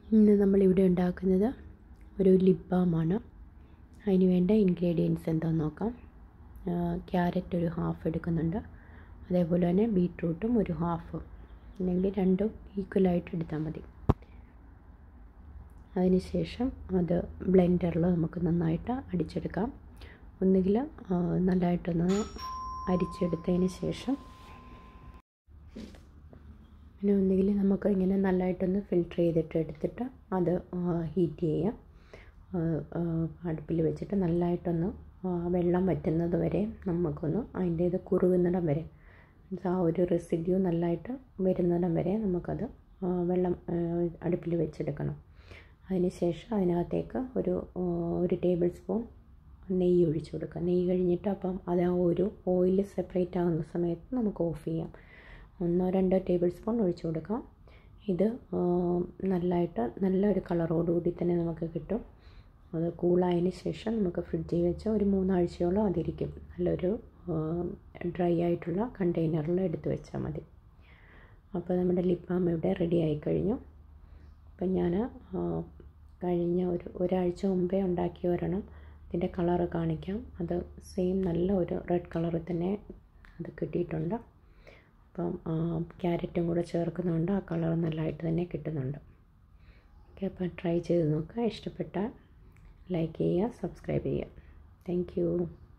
ഇന്ന് നമ്മളിവിടെ ഉണ്ടാക്കുന്നത് ഒരു ലിപ് ബാമാണ് അതിന് വേണ്ട ഇൻഗ്രീഡിയൻസ് എന്താണെന്ന് നോക്കാം ക്യാരറ്റ് ഒരു ഹാഫ് എടുക്കുന്നുണ്ട് അതേപോലെ തന്നെ ബീട്രൂട്ടും ഒരു ഹാഫ് അല്ലെങ്കിൽ രണ്ടും ഈക്വലായിട്ട് എടുത്താൽ മതി അതിനുശേഷം അത് ബ്ലെൻഡറിൽ നമുക്ക് നന്നായിട്ട് അടിച്ചെടുക്കാം ഒന്നുകിൽ നല്ലതായിട്ടൊന്ന് അരിച്ചെടുത്തതിന് ശേഷം പിന്നെ ഒന്നുകിൽ നമുക്ക് ഇങ്ങനെ നല്ലതായിട്ടൊന്ന് ഫിൽറ്റർ ചെയ്തിട്ട് എടുത്തിട്ട് അത് ഹീറ്റ് ചെയ്യാം അടുപ്പിൽ വെച്ചിട്ട് നല്ലതായിട്ടൊന്ന് വെള്ളം വറ്റുന്നത് വരെ നമുക്കൊന്ന് അതിൻ്റെ ഇത് കുറുകുന്നിടം വരെ ആ ഒരു റെസിഡ്യൂ നല്ലതായിട്ട് വരുന്നിടം വരെ നമുക്കത് വെള്ളം അടുപ്പിൽ വെച്ചെടുക്കണം അതിന് ശേഷം അതിനകത്തേക്ക് ഒരു ഒരു ടേബിൾ സ്പൂൺ നെയ്യ് ഒഴിച്ചു കൊടുക്കുക നെയ്യ് കഴിഞ്ഞിട്ട് അപ്പം അത് ആ ഒരു ഓയിൽ സെപ്പറേറ്റ് ആകുന്ന സമയത്ത് നമുക്ക് ഓഫ് ചെയ്യാം ഒന്നോ രണ്ടോ ടേബിൾ സ്പൂൺ ഒഴിച്ചു കൊടുക്കാം ഇത് നല്ലതായിട്ട് നല്ലൊരു കളറോടുകൂടി തന്നെ നമുക്ക് കിട്ടും അത് കൂളായതിന് ശേഷം നമുക്ക് ഫ്രിഡ്ജിൽ വെച്ച് ഒരു മൂന്നാഴ്ചയോളം അതിരിക്കും നല്ലൊരു ഡ്രൈ ആയിട്ടുള്ള കണ്ടെയ്നറിൽ എടുത്ത് വെച്ചാൽ മതി അപ്പോൾ നമ്മുടെ ലിപ് ബാം ഇവിടെ റെഡി ആയി കഴിഞ്ഞു അപ്പം ഞാൻ കഴിഞ്ഞ ഒരു ഒരാഴ്ച മുമ്പേ ഉണ്ടാക്കിയ ഒരെണ്ണം ഇതിൻ്റെ കളറ് കാണിക്കാം അത് സെയിം നല്ല ഒരു റെഡ് കളറിൽ തന്നെ അത് കിട്ടിയിട്ടുണ്ട് അപ്പം ക്യാരറ്റും കൂടെ ചേർക്കുന്നതുകൊണ്ട് ആ കളർ നല്ലതായിട്ട് തന്നെ കിട്ടുന്നുണ്ട് ഓക്കെ അപ്പം ട്രൈ ചെയ്ത് നോക്കുക ഇഷ്ടപ്പെട്ടാൽ ലൈക്ക് ചെയ്യുക സബ്സ്ക്രൈബ് ചെയ്യുക താങ്ക്